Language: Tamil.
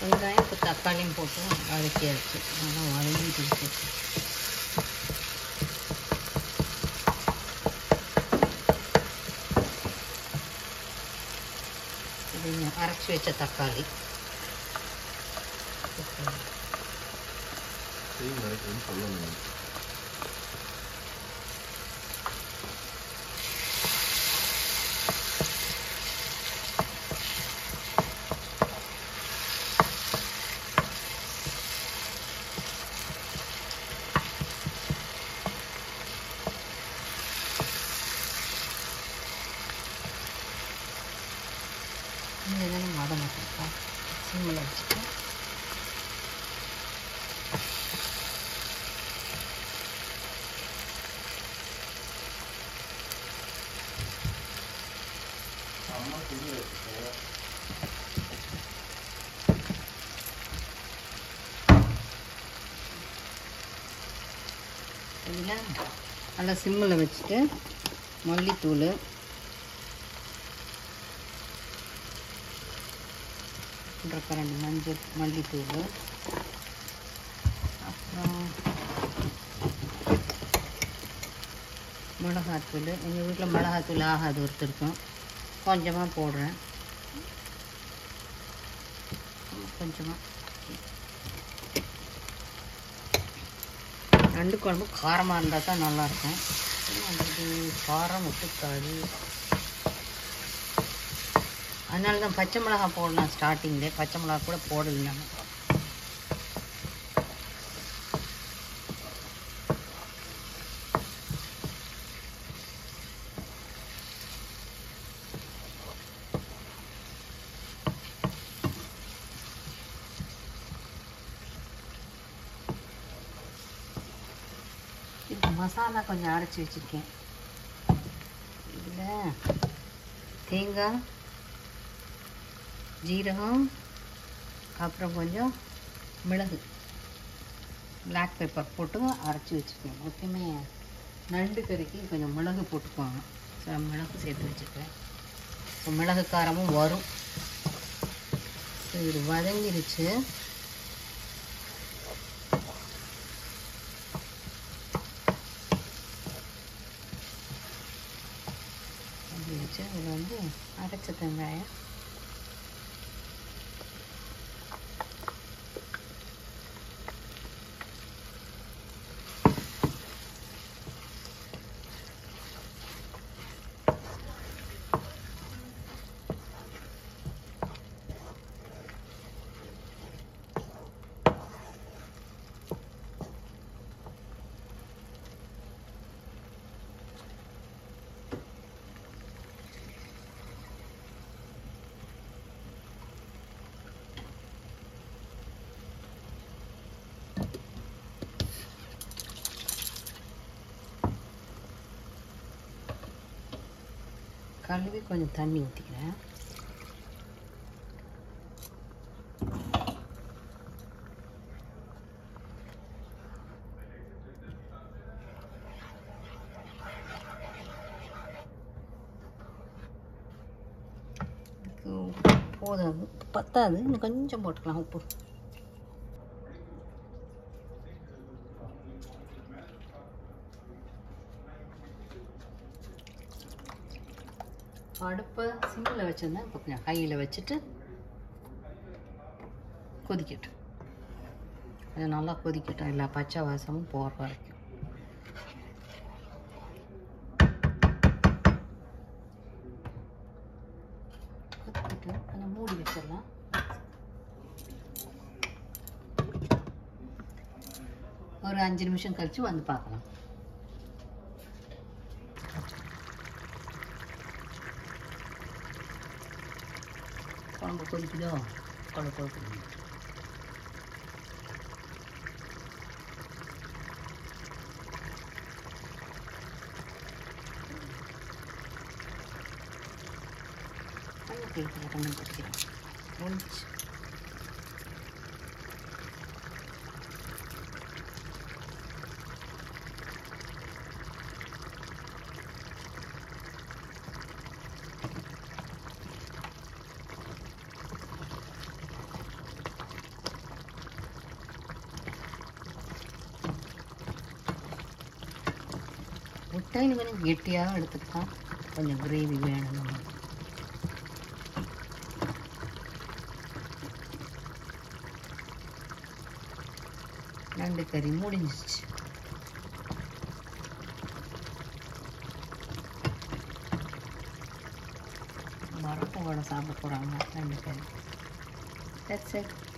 வெங்காயம் இப்போ தக்காளியும் போட்டு வதக்கியாச்சு நல்லா வதங்கிட்டு இருக்கு இது அரைச்சி வச்ச தக்காளி செய்யும் நினைக்கிறேன்னு சொல்லணும் இது எதனா வதங்கட்டும்ப்பா சிம்மில் வச்சுட்டு இதில் நல்லா சிம்மில் வச்சுட்டு மல்லித்தூள் ஒன்றரை கரண்டி மஞ்சள் மல்லித்தூள் அப்புறம் மிளகாத்தூள் எங்கள் வீட்டில் மிளகாத்தூள் ஆகாது ஒருத்தருக்கும் கொஞ்சமாக போடுறேன் கொஞ்சமாக நண்டு குழம்பு காரமாக இருந்தால் தான் நல்லாயிருக்கும் அது காரம் ஒத்துக்காது அதனால தான் பச்சை மிளகா போடலாம் ஸ்டார்டிங்கில் பச்சை மிளகா கூட போடல நாங்கள் இதுக்கு மசாலா கொஞ்சம் அரைச்சி வச்சுருக்கேன் இதில் தேங்காய் ஜீரகம் அப்புறம் கொஞ்சம் மிளகு பிளாக் பெப்பர் போட்டு அரைச்சி வச்சுருக்கேன் எப்பயுமே நண்டு கறிக்கு கொஞ்சம் மிளகு போட்டுக்குவாங்க ஸோ மிளகு சேர்த்து வச்சுருக்கேன் ஸோ மிளகு காரமும் வரும் ஸோ இது வதங்கிருச்சு அப்படி வச்சு அதில் வந்து அரைச்ச வெங்காயம் கழுவி கொஞ்சம் தண்ணி ஊற்றிக்கிறேன் இதுக்கு உப்பு போதாது பத்தாது இன்னும் கொஞ்சம் போட்டுக்கலாம் உப்பு அடுப்பை சிம்மில் வச்சுருந்தேன் இப்போ கொஞ்சம் ஹையில் வச்சுட்டு கொதிக்கட்டும் அது நல்லா கொதிக்கட்டும் எல்லா பச்சை வாசமும் போகிற வரைக்கும் கொதிக்கட்டு கொஞ்சம் மூடி வச்சிடலாம் ஒரு அஞ்சு நிமிஷம் கழித்து வந்து பார்க்கலாம் குழம்பு கொதிக்குதோ குழம்பு கொதிக்குது கொஞ்சம் கொஞ்சம் கொதிக்கிறேன் ஒழிச்சு முட்டை இன்னும் கொஞ்சம் கெட்டியாக எடுத்துக்கிட்டோம் கொஞ்சம் கிரேவி வேணும் நமக்கு நண்டு கறி முடிஞ்சிச்சு பரோட்டாவோட சாப்பிட போகிறாங்க நண்டு கறி தட்ஸ் இட்